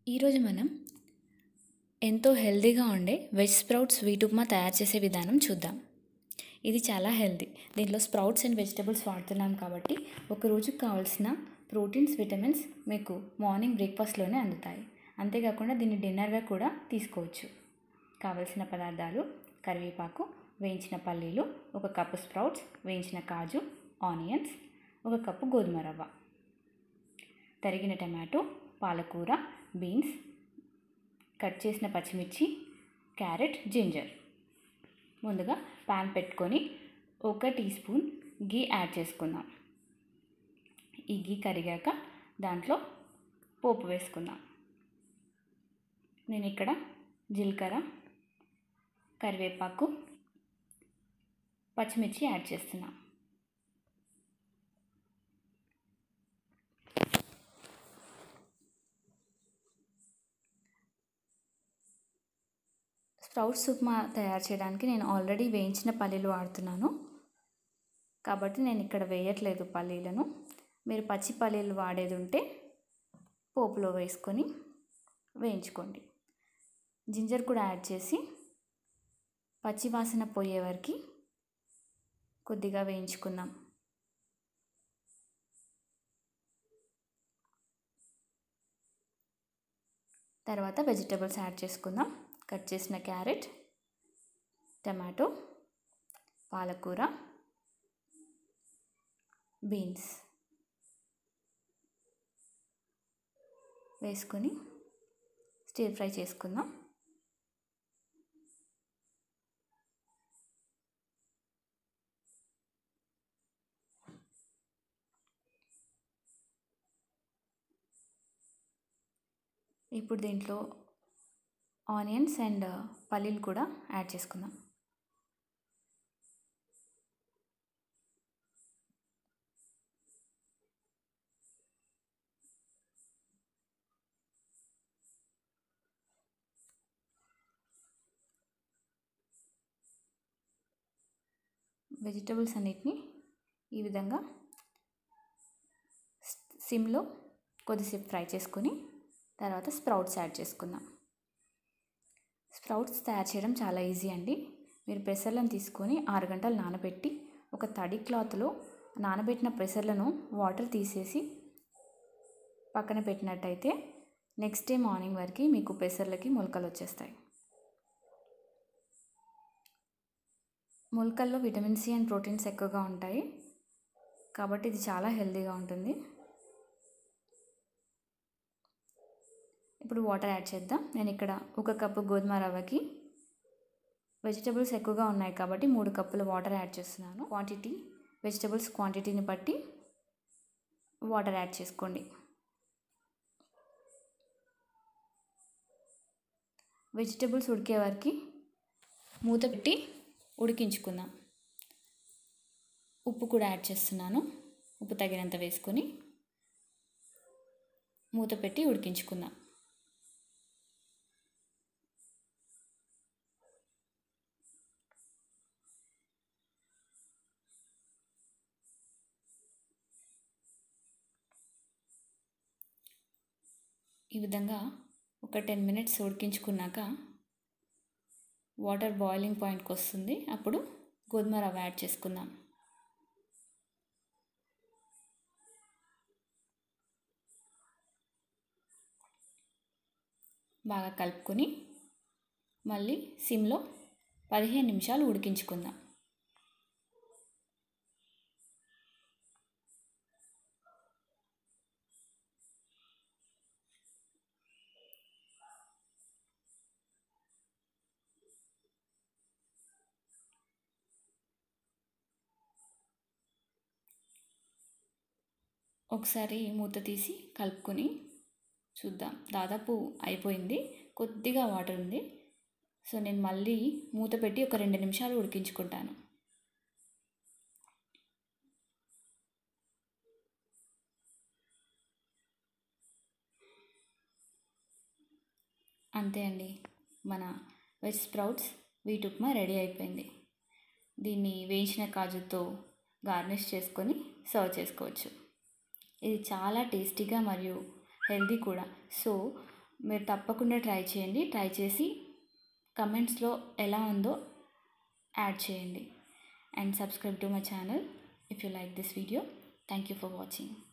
ఈరోజు మనం ఎంతో హెల్తీగా ఉండే వెజ్ స్ప్రౌట్ స్వీట్ ఉప్మా తయారు చేసే విధానం చూద్దాం ఇది చాలా హెల్తీ దీంట్లో స్ప్రౌట్స్ అండ్ వెజిటబుల్స్ వాడుతున్నాం కాబట్టి ఒక రోజుకు కావాల్సిన ప్రోటీన్స్ విటమిన్స్ మీకు మార్నింగ్ బ్రేక్ఫాస్ట్లోనే అందుతాయి అంతేకాకుండా దీన్ని డిన్నర్గా కూడా తీసుకోవచ్చు కావలసిన పదార్థాలు కరివేపాకు వేయించిన పల్లీలు ఒక కప్పు స్ప్రౌట్స్ వేయించిన కాజు ఆనియన్స్ ఒక కప్పు గోధుమ రవ్వ తరిగిన టమాటో పాలకూర బీన్స్ కట్ చేసిన పచ్చిమిర్చి క్యారెట్ జింజర్ ముందుగా పాన్ పెట్టుకొని ఒక టీ స్పూన్ గీ యాడ్ చేసుకుందాం ఈ గీ కరిగాక దాంట్లో పోపు వేసుకుందాం నేను ఇక్కడ జీలకర్ర కరివేపాకు పచ్చిమిర్చి యాడ్ చేస్తున్నా స్ప్రౌట్స్ ఉప్మా తయారు చేయడానికి నేను ఆల్రెడీ వేయించిన పల్లీలు వాడుతున్నాను కాబట్టి నేను ఇక్కడ వేయట్లేదు పల్లీలను మీరు పచ్చి పల్లీలు వాడేది ఉంటే పోపులో వేసుకొని వేయించుకోండి జింజర్ కూడా యాడ్ చేసి పచ్చి వాసన పోయే వరకు కొద్దిగా వేయించుకుందాం తర్వాత వెజిటబుల్స్ యాడ్ చేసుకుందాం కట్ చేసిన క్యారెట్ టమాటో పాలకూర బీన్స్ వేసుకొని స్టీర్ ఫ్రై చేసుకుందాం ఇప్పుడు దీంట్లో ఆనియన్స్ అండ్ పల్లీలు కూడా యాడ్ చేసుకుందాం వెజిటబుల్స్ అన్నిటిని ఈ విధంగా సిమ్లో కొద్దిసేపు ఫ్రై చేసుకొని తర్వాత స్ప్రౌట్స్ యాడ్ చేసుకుందాం స్ప్రౌట్స్ తయారు చేయడం చాలా ఈజీ అండి మీరు పెసర్లను తీసుకొని ఆరు గంటలు నానబెట్టి ఒక తడి క్లాత్లో నానబెట్టిన పెసర్లను వాటర్ తీసేసి పక్కన పెట్టినట్టయితే నెక్స్ట్ డే మార్నింగ్ వరకు మీకు పెసర్లకి మొలకలు వచ్చేస్తాయి మొలకల్లో విటమిన్ సి అండ్ ప్రోటీన్స్ ఎక్కువగా ఉంటాయి కాబట్టి ఇది చాలా హెల్తీగా ఉంటుంది ఇప్పుడు వాటర్ యాడ్ చేద్దాం నేను ఇక్కడ ఒక కప్పు గోధుమ రవ్వకి వెజిటబుల్స్ ఎక్కువగా ఉన్నాయి కాబట్టి మూడు కప్పుల వాటర్ యాడ్ చేస్తున్నాను క్వాంటిటీ వెజిటబుల్స్ క్వాంటిటీని బట్టి వాటర్ యాడ్ చేసుకోండి వెజిటబుల్స్ ఉడికే వరకు మూత పెట్టి ఉడికించుకుందాం ఉప్పు కూడా యాడ్ చేస్తున్నాను ఉప్పు తగినంత వేసుకొని మూత పెట్టి ఉడికించుకుందాం ఈ విధంగా ఒక టెన్ మినిట్స్ ఉడికించుకున్నాక వాటర్ బాయిలింగ్ పాయింట్కి వస్తుంది అప్పుడు గోధుమ రవ్వ యాడ్ చేసుకుందాం బాగా కలుపుకొని మళ్ళీ సిమ్లో పదిహేను నిమిషాలు ఉడికించుకుందాం ఒకసారి మూత తీసి కలుపుకొని చూద్దాం దాదాపు అయిపోయింది కొద్దిగా వాటర్ ఉంది సో నేను మళ్ళీ మూత పెట్టి ఒక రెండు నిమిషాలు ఉడికించుకుంటాను అంతే అండి మన veg sprouts wheat upma ready అయిపోయింది దీన్ని వేయించిన కాజుతో గార్నిష్ చేసుకొని సర్వ్ చేసుకోవచ్చు ఇది చాలా టేస్టీగా మరియు హెల్దీ కూడా సో మీరు తప్పకుండా ట్రై చేయండి ట్రై చేసి కమెంట్స్లో ఎలా ఉందో యాడ్ చేయండి and subscribe to my channel if you like this video thank you for watching